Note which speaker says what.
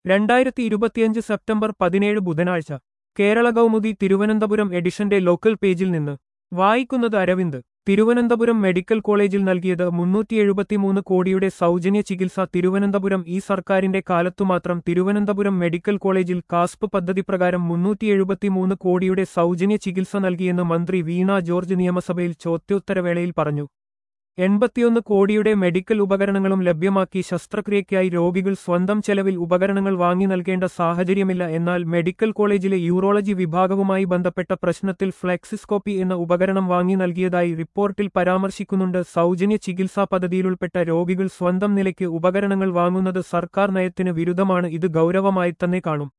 Speaker 1: രണ്ടായിരത്തി ഇരുപത്തിയഞ്ച് സെപ്റ്റംബർ പതിനേഴ് ബുധനാഴ്ച കേരള കൗമുദി തിരുവനന്തപുരം എഡിഷന്റെ ലോക്കൽ പേജിൽ നിന്ന് വായിക്കുന്നത് അരവിന്ദ് തിരുവനന്തപുരം മെഡിക്കൽ കോളേജിൽ നൽകിയത് മുന്നൂറ്റി എഴുപത്തിമൂന്ന് കോടിയുടെ സൗജന്യ ചികിത്സ തിരുവനന്തപുരം ഈ സർക്കാരിന്റെ കാലത്തുമാത്രം തിരുവനന്തപുരം മെഡിക്കൽ കോളേജിൽ കാസ്പ് പദ്ധതി പ്രകാരം മുന്നൂറ്റി എഴുപത്തിമൂന്ന് കോടിയുടെ സൗജന്യ ചികിത്സ നൽകിയെന്ന് മന്ത്രി വീണ ജോർജ് നിയമസഭയിൽ ചോദ്യോത്തരവേളയിൽ പറഞ്ഞു എൺപത്തിയൊന്ന് കോടിയുടെ മെഡിക്കൽ ഉപകരണങ്ങളും ലഭ്യമാക്കി ശസ്ത്രക്രിയയ്ക്കായി രോഗികൾ സ്വന്തം ചെലവിൽ ഉപകരണങ്ങൾ വാങ്ങി നൽകേണ്ട സാഹചര്യമില്ല എന്നാൽ മെഡിക്കൽ കോളേജിലെ യൂറോളജി വിഭാഗവുമായി ബന്ധപ്പെട്ട പ്രശ്നത്തിൽ ഫ്ലെക്സിസ്കോപ്പി എന്ന ഉപകരണം വാങ്ങി നൽകിയതായി റിപ്പോർട്ടിൽ പരാമർശിക്കുന്നുണ്ട് സൗജന്യ ചികിത്സാ പദ്ധതിയിലുൾപ്പെട്ട രോഗികൾ സ്വന്തം നിലയ്ക്ക് ഉപകരണങ്ങൾ വാങ്ങുന്നത് സർക്കാർ നയത്തിന് വിരുദ്ധമാണ് ഇത് ഗൗരവമായി തന്നെ കാണും